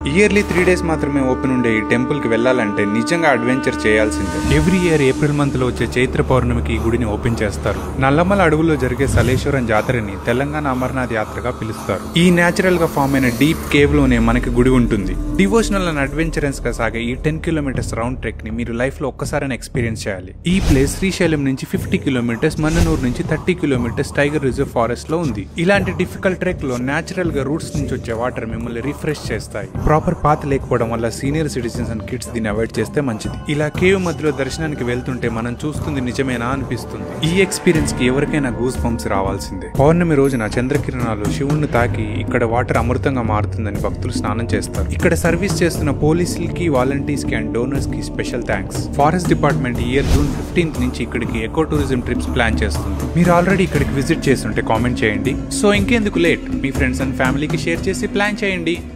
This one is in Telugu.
ఇయర్లీ త్రీ డేస్ మాత్రమే ఓపెన్ ఉండే ఈ టెంపుల్ కి వెళ్ళాలంటే నిజంగా అడ్వెంచర్ చేయాల్సిందే ఎవ్రీ ఇయర్ ఏప్రిల్ మంత్ లో వచ్చే చైత్ర పౌర్ణమికి ఈ గుడిని ఓపెన్ చేస్తారు నల్లమల అడవుల్లో జరిగే సలేశ్వరం జాతరని తెలంగాణ అమర్నాథ్ యాత్రగా పిలుస్తారు ఈ నేచురల్ గా ఫామ్ అయిన డీప్ కేవ్ లోనే మనకి గుడి ఉంటుంది డివోషనల్ అండ్ అడ్వెంచరస్ గా సాగే ఈ టెన్ కిలోమీటర్స్ రౌండ్ ట్రెక్ ని మీరు లైఫ్ లో ఒక్కసారైనా ఎక్స్పీరియన్స్ చేయాలి ఈ ప్లేస్ శ్రీశైలం నుంచి ఫిఫ్టీ కిలోమీటర్స్ మన్ననూరు నుంచి thirty kilometres tiger reserve forest లో ఉంది ఇలాంటి డిఫికల్ట్ ట్రెక్ లో నేచురల్ గా రూట్స్ నుంచి వచ్చే వాటర్ మిమ్మల్ని రిఫ్రెష్ చేస్తాయి ప్రాపర్ పాత్ లేకపోవడం వల్ల సీనియర్ సిటిజన్స్ అండ్ కిడ్స్ దీన్ని అవాయిడ్ చేస్తే మంచిది ఇలా కేవ్ మధ్యలో దర్శనానికి వెళ్తుంటే మనం చూస్తుంది నిజమేనా అనిపిస్తుంది ఈ ఎక్స్పీరియన్స్ కి ఎవరికైనా గూస్ పంప్స్ రావాల్సిందే పౌర్ణమి రోజున చంద్రకిరణాలు శివుణ్ణి తాకి ఇక్కడ వాటర్ అమృతంగా మారుతుందని భక్తులు స్నానం చేస్తారు ఇక్కడ సర్వీస్ చేస్తున్న పోలీసులకి వాలంటీర్స్ కి అండ్ డోనర్స్ కి స్పెషల్ థ్యాంక్స్ ఫారెస్ట్ డిపార్ట్మెంట్ ఈ ఇయర్ జూన్ ఫిఫ్టీన్త్ నుంచి ఇక్కడికి ఎకో టూరిజం ట్రిప్స్ ప్లాన్ చేస్తుంది మీరు ఆల్రెడీ ఇక్కడికి విజిట్ చేస్తుంటే కామెంట్ చేయండి సో ఇంకెందుకు లేట్ మీ ఫ్రెండ్స్ అండ్ ఫ్యామిలీకి షేర్ చేసి ప్లాన్ చేయండి